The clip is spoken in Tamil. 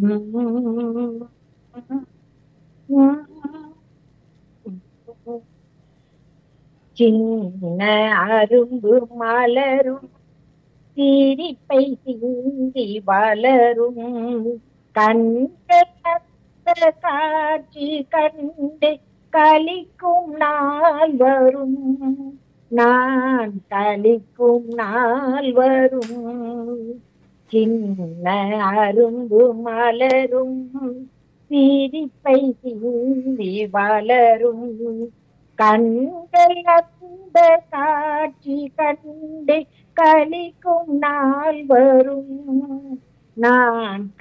சின்ன அரும்பு மலரும் சிரிப்பை சிந்தி வளரும் கண்கள் அந்த காட்சி கண்டு கலிக்கும் நாள் வரும் நான் கலிக்கும் நாள் வரும் சின்ன அரும்பு மலரும் சிரிப்பை சிந்தி வளரும் கண்கள் அந்த காட்சி கண்டு கலிக்கும் நாள் வரும் நான்